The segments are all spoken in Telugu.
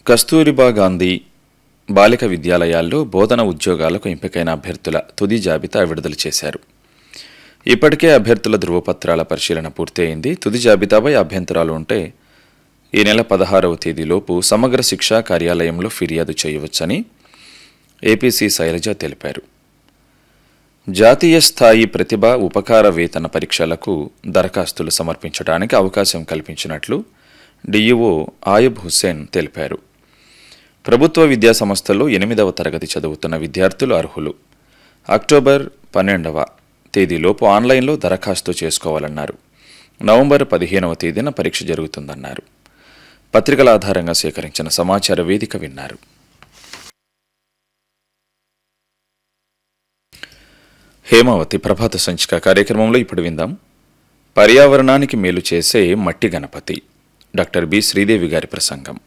కస్తూరిబా గాంధీ బాలిక విద్యాలయాల్లో బోధన ఉద్యోగాలకు ఎంపికైన అభ్యర్థుల తుది జాబితా విడుదల చేశారు ఇప్పటికే అభ్యర్థుల ధృవపత్రాల పరిశీలన పూర్తయింది తుది జాబితాపై అభ్యంతరాలు ఉంటే ఈ నెల పదహారవ తేదీలోపు సమగ్ర శిక్షా కార్యాలయంలో ఫిర్యాదు చేయవచ్చని ఏపీసీ శైలజ తెలిపారు జాతీయ స్థాయి ప్రతిభ ఉపకార వేతన పరీక్షలకు దరఖాస్తులు సమర్పించడానికి అవకాశం కల్పించినట్లు డిఈఓ ఆయుబ్ హుస్సేన్ తెలిపారు ప్రభుత్వ విద్యా సంస్థల్లో ఎనిమిదవ తరగతి చదువుతున్న విద్యార్థులు అర్హులు అక్టోబర్ పన్నెండవ తేదీలోపు ఆన్లైన్లో దరఖాస్తు చేసుకోవాలన్నారు నవంబర్ పదిహేనవ తేదీన పరీక్ష జరుగుతుందన్నారు పత్రికల ఆధారంగా సేకరించిన సమాచార వేదిక విన్నారు హేమావతి ప్రభాత సంచిక కార్యక్రమంలో ఇప్పుడు విందాం పర్యావరణానికి మేలు చేసే మట్టి గణపతి డాక్టర్ బి శ్రీదేవి గారి ప్రసంగం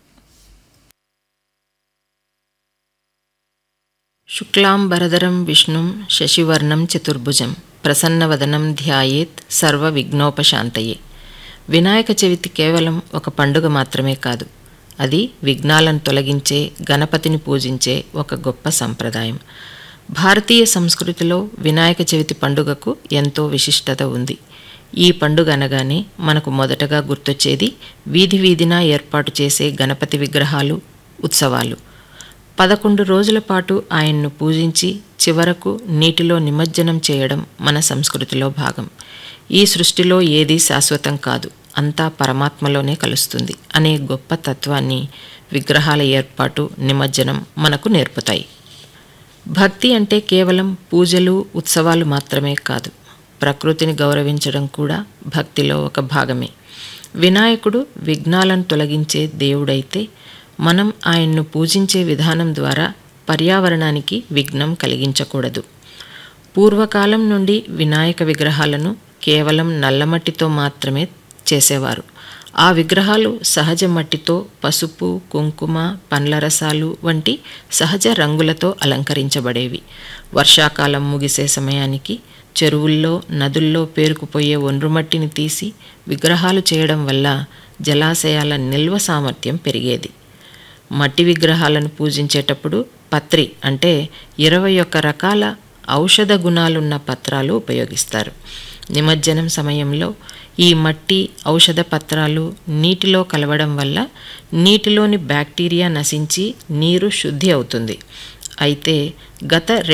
శుక్లాంబరధరం విష్ణుం శశివర్ణం చతుర్భుజం ప్రసన్నవదనం ధ్యాయేత్ సర్వ విఘ్నోపశాంతయే వినాయక చవితి కేవలం ఒక పండుగ మాత్రమే కాదు అది విఘ్నాలను తొలగించే గణపతిని పూజించే ఒక గొప్ప సంప్రదాయం భారతీయ సంస్కృతిలో వినాయక చవితి పండుగకు ఎంతో విశిష్టత ఉంది ఈ పండుగ అనగానే మనకు మొదటగా గుర్తొచ్చేది వీధి వీధిన ఏర్పాటు చేసే గణపతి విగ్రహాలు ఉత్సవాలు పదకొండు రోజుల పాటు ఆయన్ను పూజించి చివరకు నీటిలో నిమజ్జనం చేయడం మన సంస్కృతిలో భాగం ఈ సృష్టిలో ఏదీ శాశ్వతం కాదు అంతా పరమాత్మలోనే కలుస్తుంది అనే గొప్ప తత్వాన్ని విగ్రహాల ఏర్పాటు నిమజ్జనం మనకు నేర్పుతాయి భక్తి అంటే కేవలం పూజలు ఉత్సవాలు మాత్రమే కాదు ప్రకృతిని గౌరవించడం కూడా భక్తిలో ఒక భాగమే వినాయకుడు విఘ్నాలను తొలగించే దేవుడైతే మనం ఆయన్ను పూజించే విధానం ద్వారా పర్యావరణానికి విఘ్నం కలిగించకూడదు పూర్వకాలం నుండి వినాయక విగ్రహాలను కేవలం నల్లమట్టితో మాత్రమే చేసేవారు ఆ విగ్రహాలు సహజ మట్టితో పసుపు కుంకుమ పండ్ల రసాలు వంటి సహజ రంగులతో అలంకరించబడేవి వర్షాకాలం ముగిసే సమయానికి చెరువుల్లో నదుల్లో పేరుకుపోయే ఒండ్రుమట్టిని తీసి విగ్రహాలు చేయడం వల్ల జలాశయాల నిల్వ సామర్థ్యం పెరిగేది మట్టి విగ్రహాలను పూజించేటప్పుడు పత్రి అంటే ఇరవై ఒక్క రకాల ఔషధ గుణాలున్న పత్రాలు ఉపయోగిస్తారు నిమజ్జనం సమయంలో ఈ మట్టి ఔషధ పత్రాలు నీటిలో కలవడం వల్ల నీటిలోని బ్యాక్టీరియా నశించి నీరు శుద్ధి అవుతుంది అయితే గత